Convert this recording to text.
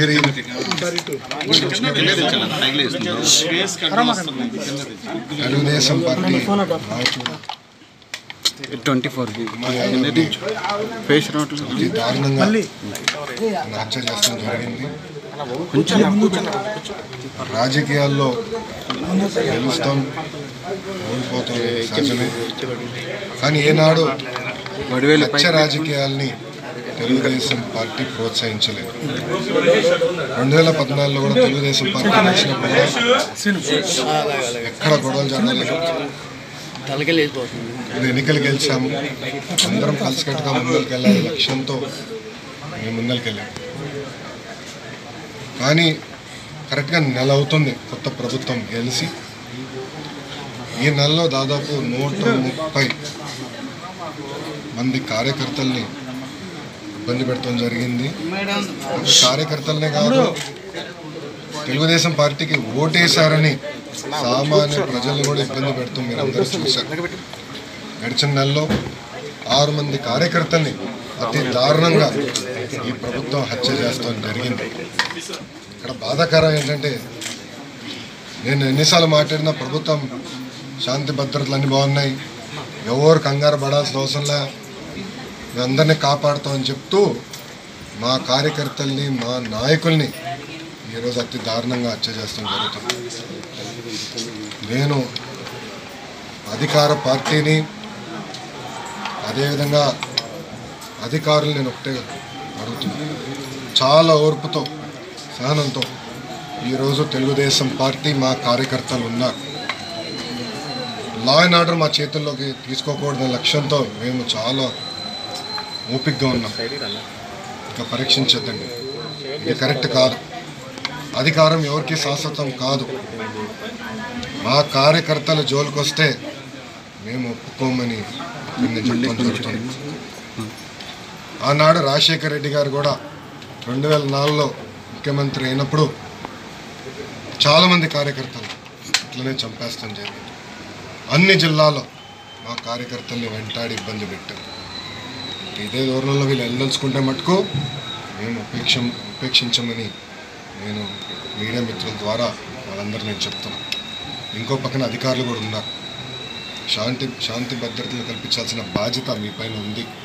Bhuvanagiri Telugu Desam party నాయకులు twenty four ఫేస్ రావట్లేదు అతి దారుణంగా నన్ను హత్య చేస్తడం జరిగింది రాజకీయాల్లో గెలుస్తాం ఓడిపోతాం సహజమే కానీ ఏనాడు వడివేలు హత్య రాజకీయాల్ని తెలుగుదేశం పార్టీ ప్రోత్సహించలేదు రెండు వేల పద్నాలుగులో కూడా తెలుగుదేశం పార్టీ వచ్చినప్పుడు కూడా ఎక్కడ గొడవలు జరగలేదు ఇది ఎన్నికలు గెలిచాము అందరం కలిసికట్టుగా ముందరికి వెళ్ళాలి లక్ష్యంతో మేము ముందరికి వెళ్ళాము కానీ కరెక్ట్గా నెల అవుతుంది కొత్త ప్రభుత్వం గెలిచి ఈ నెలలో దాదాపు నూట ముప్పై మంది కార్యకర్తల్ని ఇబ్బంది పెట్టడం జరిగింది ఒక కార్యకర్తలనే కాదు తెలుగుదేశం పార్టీకి ఓటేశారని సామాన్య ప్రజల్ని కూడా ఇబ్బంది పెడుతూ మీరు అందరూ చూశారు గడిచిన నెలలో ఆరు మంది కార్యకర్తల్ని అతి దారుణంగా ఈ ప్రభుత్వం హత్య చేస్తాం జరిగింది ఇక్కడ బాధాకరం ఏంటంటే నేను ఎన్నిసార్లు మాట్లాడినా ప్రభుత్వం శాంతి భద్రతలు అన్నీ బాగున్నాయి ఎవరు కంగారు పడాల్సిన అవసరంలే మేము అందరినీ కాపాడుతామని చెప్తూ మా కార్యకర్తల్ని మా నాయకుల్ని ఈరోజు అతి దారుణంగా హత్య చేస్తాం జరుగుతుంది నేను అధికార పార్టీని అదేవిధంగా అధికారులు నేను ఒకటే అడుగుతున్నాను చాలా ఓర్పుతో సహనంతో ఈరోజు తెలుగుదేశం పార్టీ మా కార్యకర్తలు ఉన్నారు లా అండ్ ఆర్డర్ మా చేతుల్లోకి తీసుకోకూడదనే లక్ష్యంతో మేము చాలా ఓపికగా ఉన్నాం ఇంకా పరీక్షించద్దండి ఇది కరెక్ట్ కాదు అధికారం ఎవరికి శాశ్వతం కాదు మా కార్యకర్తల జోలికి వస్తే మేము ఒప్పుకోమని నేను చెప్పడం జరుగుతుంది ఆనాడు రాజశేఖర రెడ్డి గారు కూడా రెండు వేల నాలుగులో ముఖ్యమంత్రి అయినప్పుడు చాలామంది కార్యకర్తలు ఇట్లనే చంపేస్తాం జరిగింది అన్ని జిల్లాల్లో మా కార్యకర్తల్ని వెంటాడి ఇబ్బంది పెట్టారు ఇదే దూరంలో వీళ్ళు వెళ్ళదలుచుకుంటే మటుకు మేము ఉపేక్ష ఉపేక్షించమని నేను మీడియా మిత్రుల ద్వారా వాళ్ళందరూ నేను చెప్తాను ఇంకో పక్కన అధికారులు కూడా ఉన్నారు శాంతి శాంతి భద్రతలు కల్పించాల్సిన బాధ్యత మీ పైన ఉంది